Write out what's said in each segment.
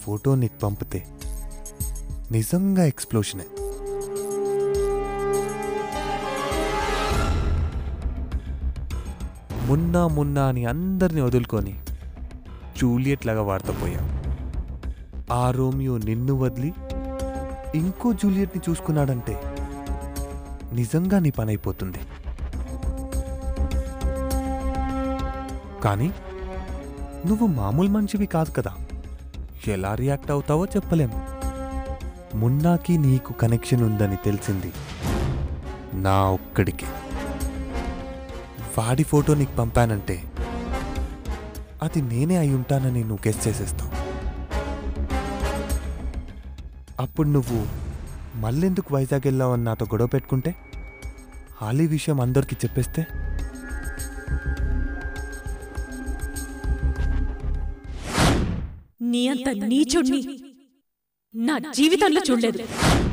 Photo నీకు పంపితే నిజంగా ఎక్స్ప్లోషనే మున్నా మున్నా అని అందరిని వదులుకొని జూలియట్ లాగా వాడతపోయాం ఆ రోమియో నిన్ను వదిలి ఇంకో జూలియట్ని చూసుకున్నాడంటే నిజంగా నీ పని అయిపోతుంది కానీ నువ్వు మామూలు మనిషివి కాదు కదా ఎలా రియాక్ట్ అవుతావో చెప్పలేము మున్నాకి నీకు కనెక్షన్ ఉందని తెలిసింది నా ఒక్కడికి వాడి ఫోటో నీకు పంపానంటే అది నేనే అయి ఉంటానని నువ్వు గెస్ చేసేస్తావు అప్పుడు నువ్వు మళ్ళెందుకు వైజాగ్ వెళ్ళావని నాతో గొడవ పెట్టుకుంటే హాలీ విషయం అందరికీ చెప్పేస్తే నీ అంత నీచుణ్ణి నా జీవితంలో చూడలేదు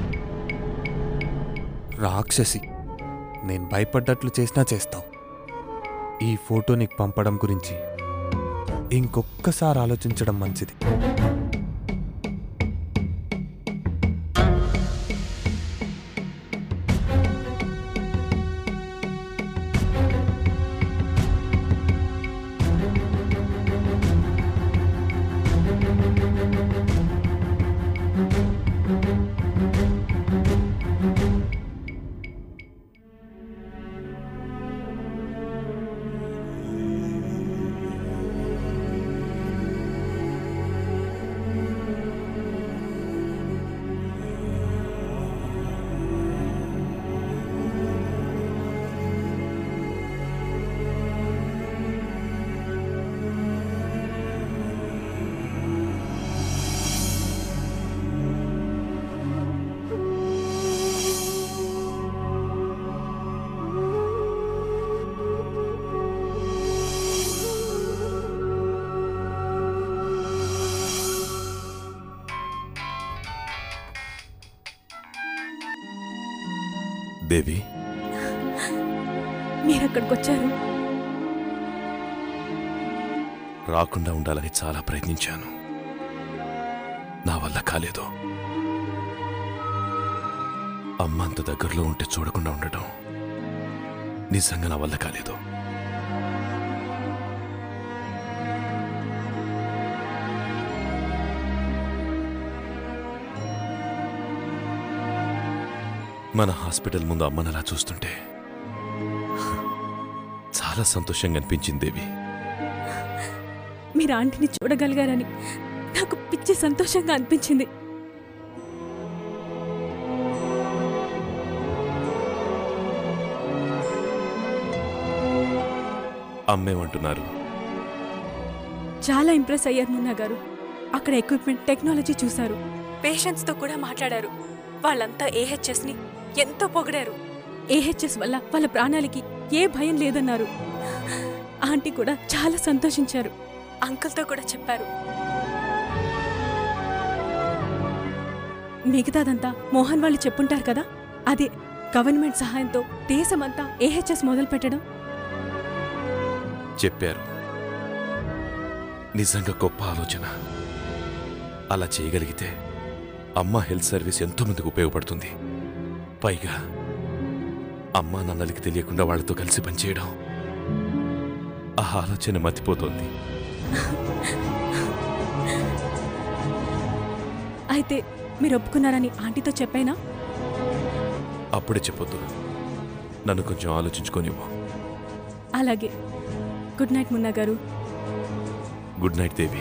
రాక్షసి నేను భయపడ్డట్లు చేసినా చేస్తావు ఈ ఫోటో నీకు పంపడం గురించి ఇంకొక్కసారి ఆలోచించడం మంచిది దేవి మీరు అక్కడికి వచ్చారు రాకుండా ఉండాలని చాలా ప్రయత్నించాను నా వల్ల కాలేదు అమ్మ అంత దగ్గరలో ఉంటే చూడకుండా ఉండటం నిజంగా నా వల్ల కాలేదు మన హాస్పిటల్ ముందు అమ్మని అలా చూస్తుంటే చాలా సంతోషంగా అనిపించింది దేవి మీరు ఆంటీని చూడగలిగారని నాకు పిచ్చి సంతోషంగా అనిపించింది అమ్మేమంటున్నారు చాలా ఇంప్రెస్ అయ్యారు మున్నా గారు అక్కడ ఎక్విప్మెంట్ టెక్నాలజీ చూశారు పేషెంట్స్తో కూడా మాట్లాడారు వాళ్ళంతా ఏహెచ్ఎస్ని ఎంతో పొగిడారు ఏహెచ్ఎస్ వల్ల వాళ్ళ ప్రాణాలకి ఏ భయం లేదన్నారు ఆంటీ కూడా చాలా సంతోషించారు అంకుల్తో కూడా చెప్పారు మిగతాదంతా మోహన్ వాళ్ళు చెప్పుంటారు కదా అదే గవర్నమెంట్ సహాయంతో దేశమంతా ఏహెచ్ఎస్ మొదలు పెట్టడం చెప్పారు నిజంగా గొప్ప ఆలోచన అలా చేయగలిగితే అమ్మ హెల్త్ సర్వీస్ ఎంతో మందికి ఉపయోగపడుతుంది పైగా అమ్మా నాన్నలకి తెలియకుండా వాళ్ళతో కలిసి పనిచేయడం ఆ ఆలోచన మతిపోతోంది అయితే మీరు ఒప్పుకున్నారని ఆంటీతో చెప్పానా అప్పుడే చెప్పొద్దు నన్ను కొంచెం ఆలోచించుకోనివ్వు అలాగే గుడ్ నైట్ మున్నా గారు గుడ్ నైట్ దేవి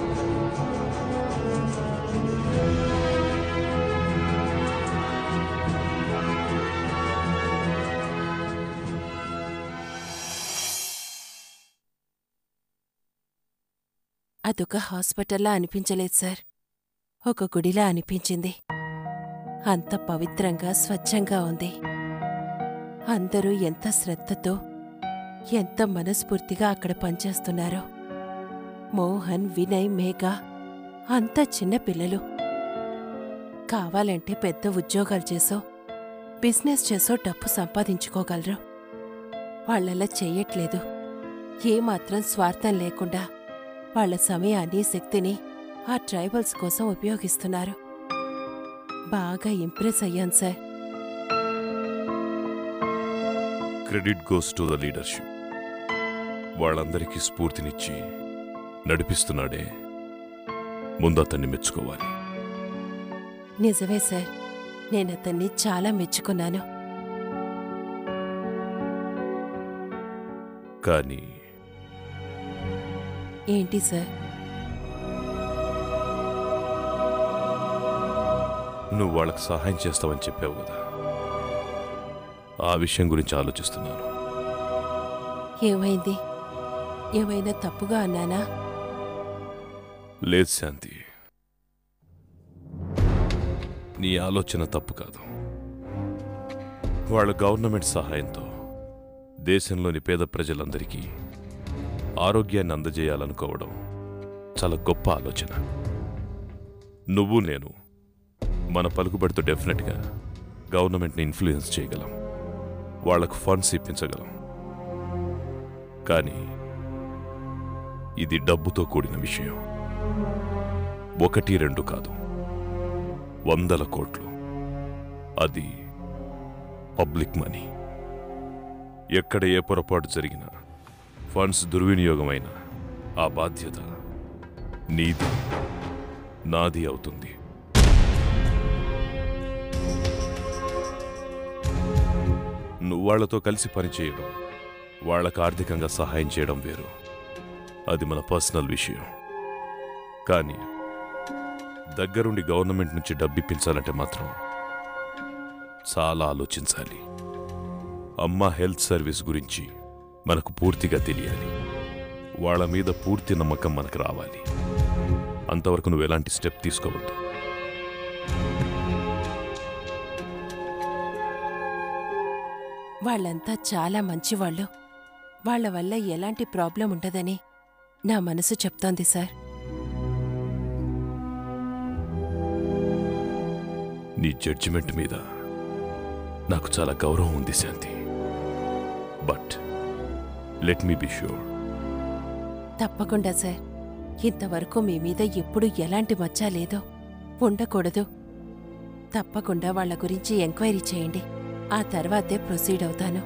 అదొక హాస్పిటల్లా అనిపించలేదు సార్ ఒక గుడిలా అనిపించింది అంత పవిత్రంగా స్వచ్ఛంగా ఉంది అందరూ ఎంత శ్రద్ధతో ఎంత మనస్ఫూర్తిగా అక్కడ పనిచేస్తున్నారో మోహన్ వినయ్ మేఘ అంతా చిన్న పిల్లలు కావాలంటే పెద్ద ఉద్యోగాలు చేసో బిజినెస్ చేసో డబ్బు సంపాదించుకోగలరు వాళ్ళలా చెయ్యట్లేదు ఏమాత్రం స్వార్థం లేకుండా వాళ్ళ సమయాన్ని శక్తిని ఆ ట్రైబల్స్ కోసం ఉపయోగిస్తున్నారు బాగా ఇంప్రెస్ అయ్యాను sir credit goes to the leadership వాళ్ళందరికీ స్ఫూర్తినిచ్చి నడిపిస్తున్నాడే ముందు అతన్ని మెచ్చుకోవాలి నిజమే సార్ నేనతన్ని చాలా మెచ్చుకున్నాను కానీ ఏంటి సార్ నువ్వు వాళ్ళకి సహాయం చేస్తావని చెప్పావు కదా ఆ విషయం గురించి ఆలోచిస్తున్నాను ఏమైంది ఏమైనా తప్పుగా అన్నానా లేదు శాంతి నీ ఆలోచన తప్పు కాదు వాళ్ళ గవర్నమెంట్ సహాయంతో దేశంలోని పేద ప్రజలందరికీ ఆరోగ్యాన్ని అందజేయాలనుకోవడం చాలా గొప్ప ఆలోచన నువ్వు నేను మన పలుకుబడితో డెఫినెట్గా గవర్నమెంట్ని ఇన్ఫ్లుయెన్స్ చేయగలం వాళ్లకు ఫండ్స్ ఇప్పించగలం కానీ ఇది డబ్బుతో కూడిన విషయం ఒకటి రెండు కాదు వందల కోట్లు అది పబ్లిక్ మనీ ఎక్కడ ఏ పొరపాటు జరిగినా ఫండ్స్ దుర్వినియోగమైన ఆ బాధ్యత నీది నాది అవుతుంది నువ్వు వాళ్లతో కలిసి పనిచేయడం వాళ్లకు ఆర్థికంగా సహాయం చేయడం వేరు అది మన పర్సనల్ విషయం కానీ దగ్గరుండి గవర్నమెంట్ నుంచి డబ్బిప్పించాలంటే మాత్రం చాలా ఆలోచించాలి అమ్మ హెల్త్ సర్వీస్ గురించి మనకు పూర్తిగా తెలియాలి వాళ్ళ మీద పూర్తి నమ్మకం మనకు రావాలి అంతవరకు నువ్వు ఎలాంటి స్టెప్ తీసుకోవద్దు వాళ్ళంతా చాలా మంచివాళ్ళు వాళ్ళ వల్ల ఎలాంటి ప్రాబ్లం ఉండదని నా మనసు చెప్తోంది సార్ నీ జడ్జిమెంట్ మీద నాకు చాలా గౌరవం ఉంది Shanti but let me be sure తప్పకుండా సార్ ఇంతవరకు మీ మీద ఎప్పుడు ఎలాంటి మచ్చ లేదో ఉండకూడదు తప్పకుండా వాళ్ళ గురించి ఎంక్వైరీ చేయండి ఆ తర్వాతే ప్రొసీడ్ అవుతాను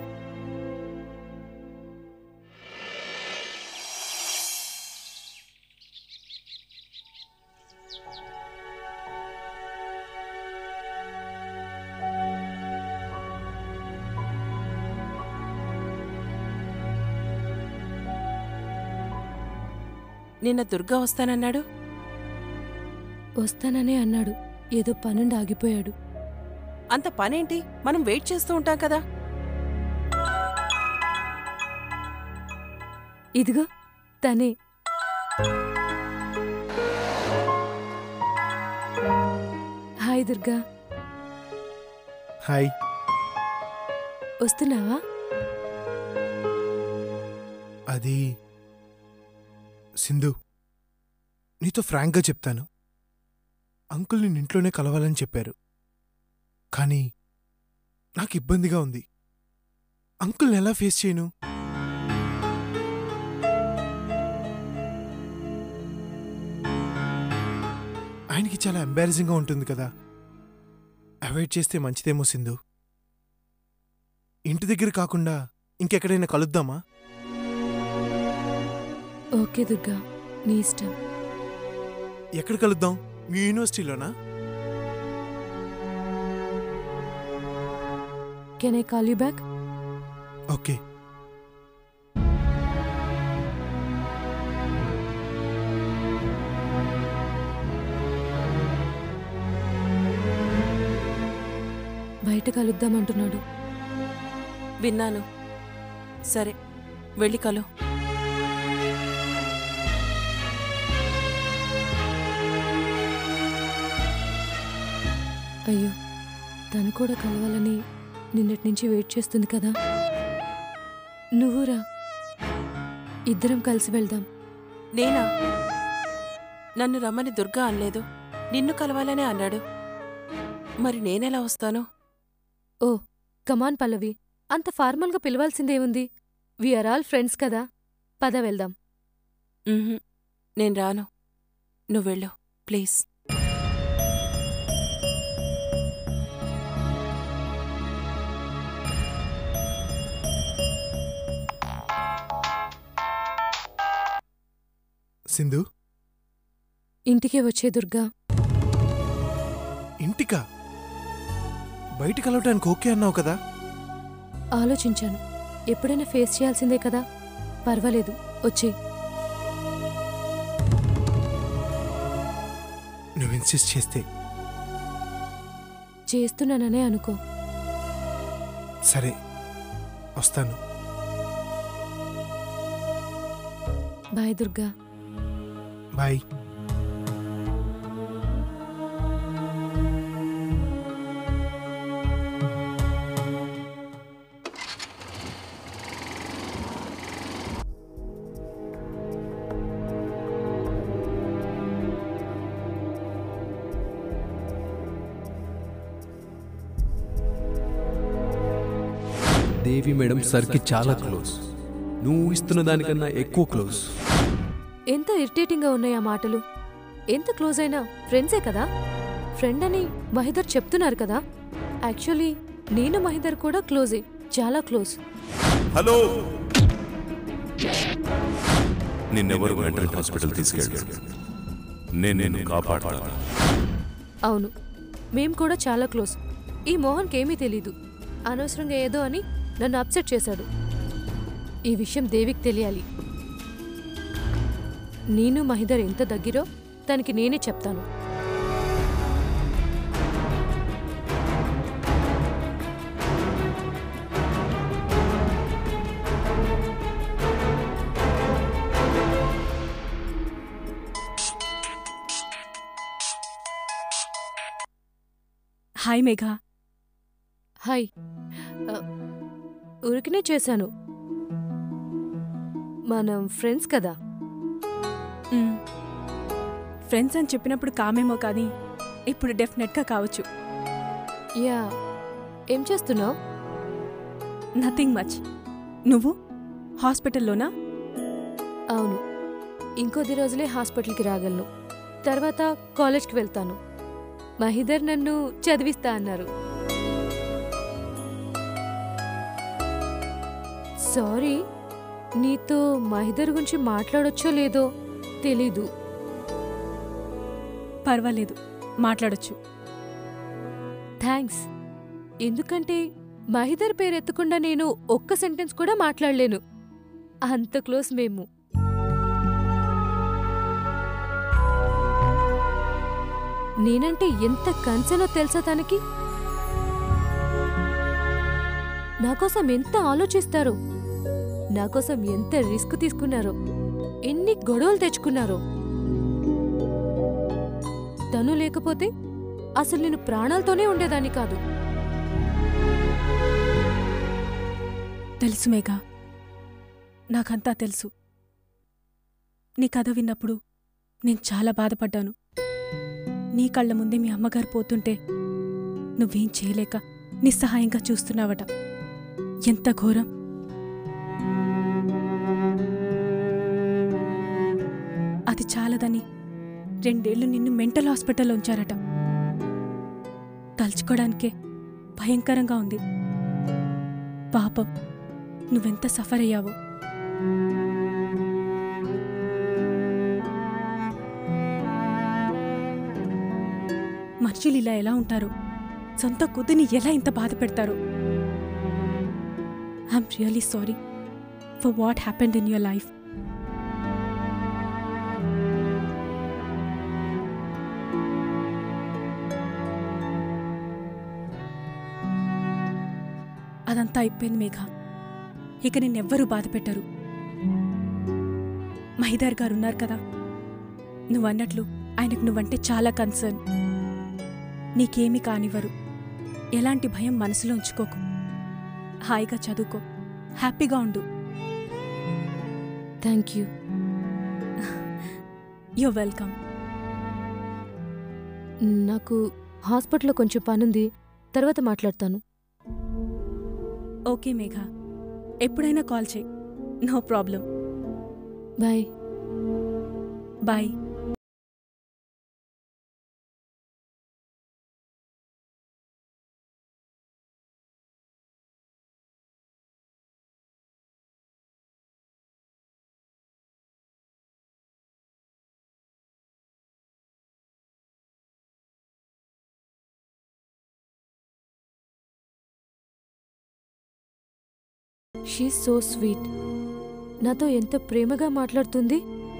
నిన్న దుర్గా వస్తానన్నాడు వస్తాననే అన్నాడు ఏదో పనుండి ఆగిపోయాడు అంత పనేంటి మనం వెయిట్ చేస్తూ ఉంటాం కదా ఇదిగో తనే హాయ్ దుర్గా హాయ్ వస్తున్నావా అది సింధు నీతో ఫ్రాంక్గా చెప్తాను అంకుల్ నేను ఇంట్లోనే కలవాలని చెప్పారు కానీ నాకు ఇబ్బందిగా ఉంది అంకుల్ని ఎలా ఫేస్ చేయను ఆయనకి చాలా ఎంబారసింగ్గా ఉంటుంది కదా అవాయిడ్ చేస్తే మంచిదేమో సింధు ఇంటి దగ్గర కాకుండా ఇంకెక్కడైనా కలుద్దామా ఓకే దుర్గా నీ ఇష్టం ఎక్కడ కలుద్దాం మీ యూనివర్సిటీలోనా can I call you back okay బయట కలుద్దామంటున్నాడు విన్నాను సరే వెళ్ళి కలు అయ్యో తను కూడా కలవాలని నిన్నటి నుంచి వెయిట్ చేస్తుంది కదా నువ్వురా ఇద్దరం కలిసి వెళ్దాం నేనా నన్ను రమ్మని దుర్గా అనలేదు నిన్ను కలవాలనే అన్నాడు మరి నేనెలా వస్తాను ఓ కమాన్ పల్లవి అంత ఫార్మల్గా పిలవాల్సిందేముంది వీఆర్ ఆల్ ఫ్రెండ్స్ కదా పద వెళ్దాం ఉహుం, నేను రాను నువ్వెళ్ళు ప్లీజ్ సింధు ఇంటికే వచ్చే దుర్గా ఇంటికా బయట కలవటానికి ఓకే అన్నావు కదా ఆలోచించాను ఎప్పుడైనా ఫేస్ చేయాల్సిందే కదా పర్వాలేదు వచ్చే నువ్వు ఇన్సిస్ట్ చేస్తే చేస్తున్నాననే అనుకో సరే వస్తాను bye Durga bye Devi madam సర్కి చాలా క్లోజ్ నువ్వు ఇస్తున్న దానికన్నా ఎక్కువ క్లోజ్ ఎంత ఇరిటేటింగ్గా ఉన్నాయి ఆ మాటలు ఎంత క్లోజ్ అయినా ఫ్రెండ్సే కదా ఫ్రెండ్ అని మహిదర్ చెప్తున్నారు కదా యాక్చువల్లీ నేను మహిదర్ కూడా క్లోజే చాలా క్లోజ్ హలో నిన్నెవరు వెంటనే హాస్పిటల్ తీసుకెళ్ళాడు నేను నిన్ను కాపాడతాను అవును మేం కూడా చాలా క్లోజ్ ఈ మోహన్కి ఏమీ తెలీదు అనవసరంగా ఏదో అని నన్ను అప్సెట్ చేశాడు ఈ విషయం దేవికి తెలియాలి నేను మహిదర్ ఎంత దగ్గరో తనకి నేనే చెప్తాను హాయ్ మేఘా హాయ్ ఆ, ఉరికినే చేశాను మనం ఫ్రెండ్స్ కదా మ్. ఫ్రెండ్స్ అని చెప్పినప్పుడు కామేమో కానీ ఇప్పుడు డెఫినెట్గా కావచ్చు యా ఏం చేస్తున్నావు నథింగ్ మచ్ నువ్వు హాస్పిటల్లోనా అవును ఇంకొద్ది రోజులే హాస్పిటల్కి రాగలను తర్వాత కాలేజ్కి వెళ్తాను మహిదర్ నన్ను చదివిస్తా అన్నారు సారీ నీతో మహిదర్ గురించి మాట్లాడొచ్చో లేదో తెలీదు పర్వాలేదు మాట్లాడొచ్చు థ్యాంక్స్ ఎందుకంటే మహిదర్ పేరు ఎత్తకుండా నేను ఒక్క సెంటెన్స్ కూడా మాట్లాడలేను అంత క్లోజ్ మేము నేనంటే ఎంత కన్సర్నో తెలుసా తనకి నాకోసం ఎంత ఆలోచిస్తారో నాకోసం ఎంత రిస్క్ తీసుకున్నారో ఎన్ని గొడవలు తెచ్చుకున్నారో తను లేకపోతే అసలు నేను ప్రాణాలతోనే ఉండేదాన్ని కాదు తెలుసు మేఘా నాకంతా తెలుసు నీ కథ విన్నప్పుడు నేను చాలా బాధపడ్డాను నీ కళ్ళ ముందే మీ అమ్మగారు పోతుంటే నువ్వేం చేయలేక నిస్సహాయంగా చూస్తున్నావట ఎంత ఘోరం అది చాలదని రెండేళ్లు నిన్ను మెంటల్ హాస్పిటల్లో ఉంచారట తలుచుకోవడానికే భయంకరంగా ఉంది పాపం నువ్వెంత సఫర్ అయ్యావో మనుషులు ఇలా ఎలా ఉంటారు సొంత కూతుని ఎలా ఇంత బాధ పెడతారు I'm really sorry for what happened in your life అదంతా అయిపోయింది మేఘ ఇక నిన్నెవ్వరూ బాధ పెట్టరు మహిదార్ గారు ఉన్నారు కదా నువ్వన్నట్లు ఆయనకు నువ్వంటే చాలా కన్సర్న్ నీకేమీ కానివ్వరు ఎలాంటి భయం మనసులో ఉంచుకోకు హాయిగా చదువుకో హ్యాపీగా ఉండు థ్యాంక్ యూ యో వెల్కమ్ నాకు హాస్పిటల్లో కొంచెం పనుంది తర్వాత మాట్లాడతాను ఓకే మేఘ ఎప్పుడైనా కాల్ చేయి no problem bye bye she so sweet నాతో ఎంత ప్రేమగా మాట్లాడుతుంది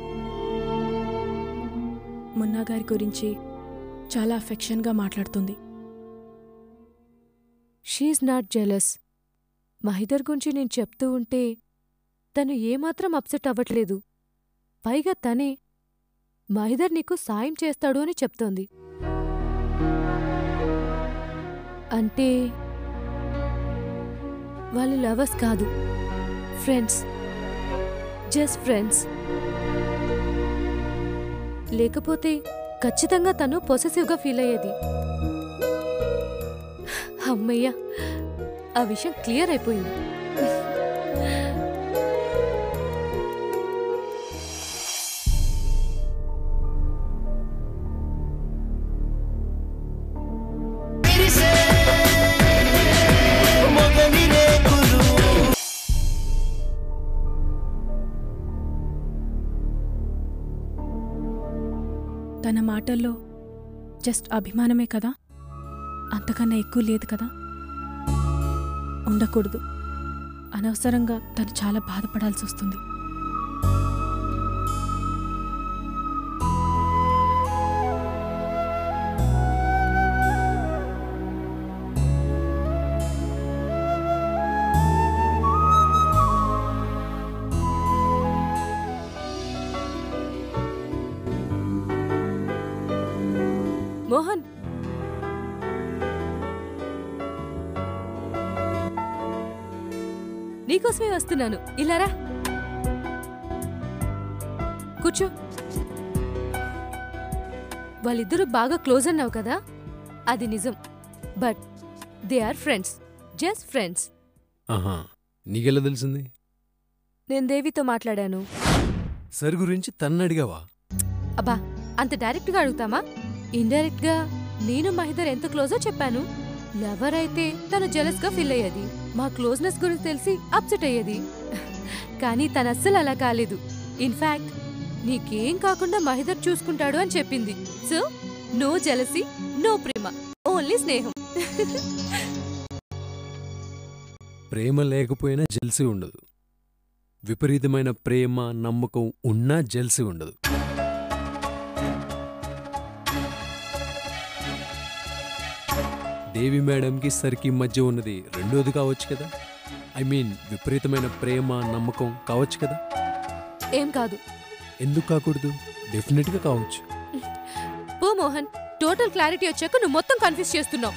మున్నా గారి గురించి చాలా అఫెక్షన్గా మాట్లాడుతుంది షీఈ్ నాట్ జెలస్ మహిదర్ గురించి నేను చెప్తూ ఉంటే తను ఏమాత్రం అప్సెట్ అవ్వట్లేదు పైగా తనే మహిదర్ నీకు సాయం చేస్తాడు అని చెప్తోంది అంటే వాళ్ళు లవర్స్ కాదు ఫ్రెండ్స్ జస్ట్ ఫ్రెండ్స్ లేకపోతే ఖచ్చితంగా తను పొసెసివ్గా ఫీల్ అయ్యేది అమ్మయ్యా ఆ విషయం క్లియర్ అయిపోయింది తన మాటల్లో జస్ట్ అభిమానమే కదా అంతకన్నా ఎక్కువ లేదు కదా ఉండకూడదు అనవసరంగా తను చాలా బాధపడాల్సి వస్తుంది మోహన్ నీకోసమే వస్తున్నాను ఇలారా కూర్చో వాళ్ళిద్దరూ బాగా క్లోజ్ అన్నావు కదా అది నిజం but they are friends just friends ఆహా నీకెలా తెలిసింది నేను దేవితో మాట్లాడాను సర్ గురించి తన్ను అడిగావా అబ్బా అంత డైరెక్ట్గా అడుగుతామా ఇండైరెక్ట్గా నేను మహిదర్ ఎంత క్లోజో చెప్పాను లవర్ అయితే తను జెలస్గా ఫీల్ అయ్యేది మా క్లోజ్నెస్ గురించి తెలిసి అప్సెట్ అయ్యేది కానీ తను అస్సలు అలా కాలేదు ఇన్ఫాక్ట్ నీకేం కాకుండా మహిదర్ చూసుకుంటాడు అని చెప్పింది సో నో జెలసీ నో ప్రేమ ఓన్లీ స్నేహం ప్రేమ లేకపోయినా జెల్సీ ఉండదు విపరీతమైన ప్రేమ నమ్మకం ఉన్నా జెల్సీ ఉండదు దేవి మేడంకి సరికి మధ్య ఉన్నది రెండోది కావచ్చు కదా ఐ మీన్ విపరీతమైన ప్రేమ నమ్మకం కావచ్చు కదా ఏం కాదు ఎందుకు కాకూడదు డెఫినెట్గా కావచ్చు పో మోహన్ టోటల్ క్లారిటీ వచ్చాక నువ్వు మొత్తం కన్ఫ్యూజ్ చేస్తున్నావు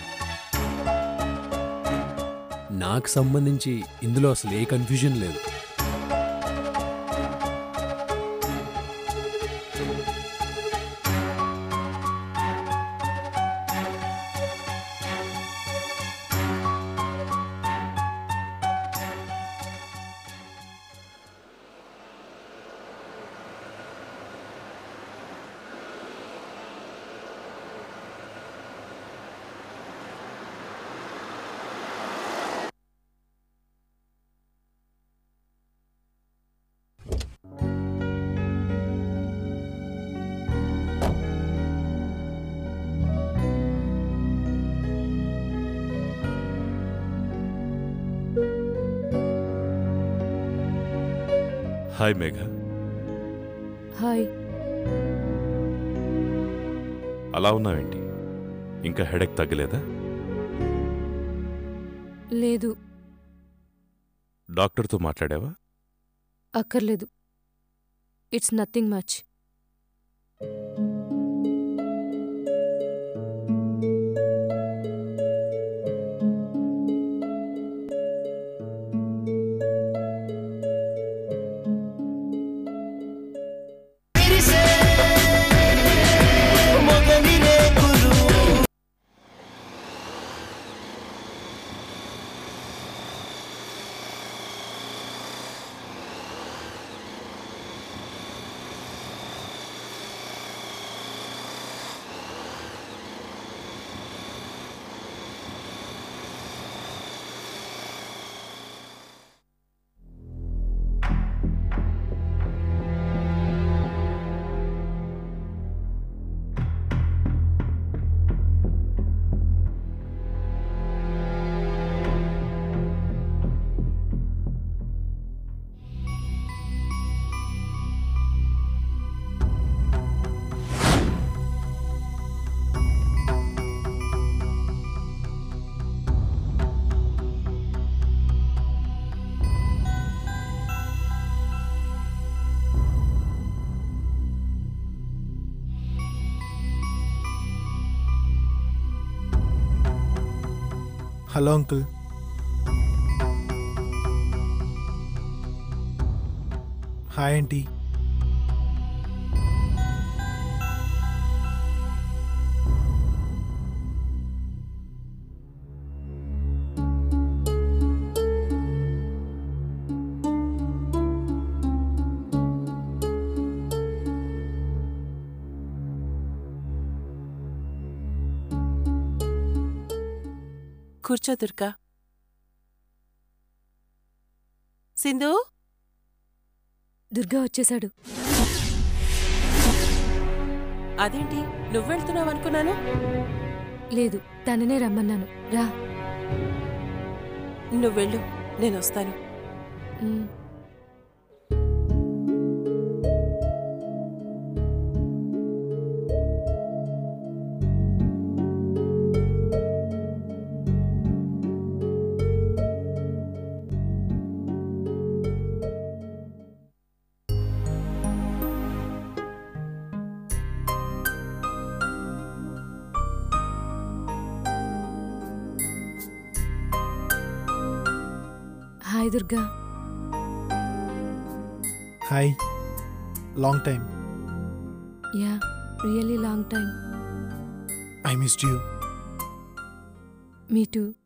నాకు సంబంధించి ఇందులో అసలు ఏ కన్ఫ్యూజన్ లేదు హాయ్ మేఘ హాయ్ అలా ఉన్నావేంటి ఇంకా హెడెక్ తగ్గలేదా లేదు డాక్టర్తో మాట్లాడావా అక్కర్లేదు it's nothing much hello uncle hi aunty కూర్చో దుర్గా సింధు దుర్గా వచ్చేశాడు అదేంటి నువ్వెళ్తున్నావు అనుకున్నాను లేదు తననే రమ్మన్నాను రా నువ్వెళ్ళు నేను వస్తాను um. Hi Durga hi long time yeah really long time I missed you me two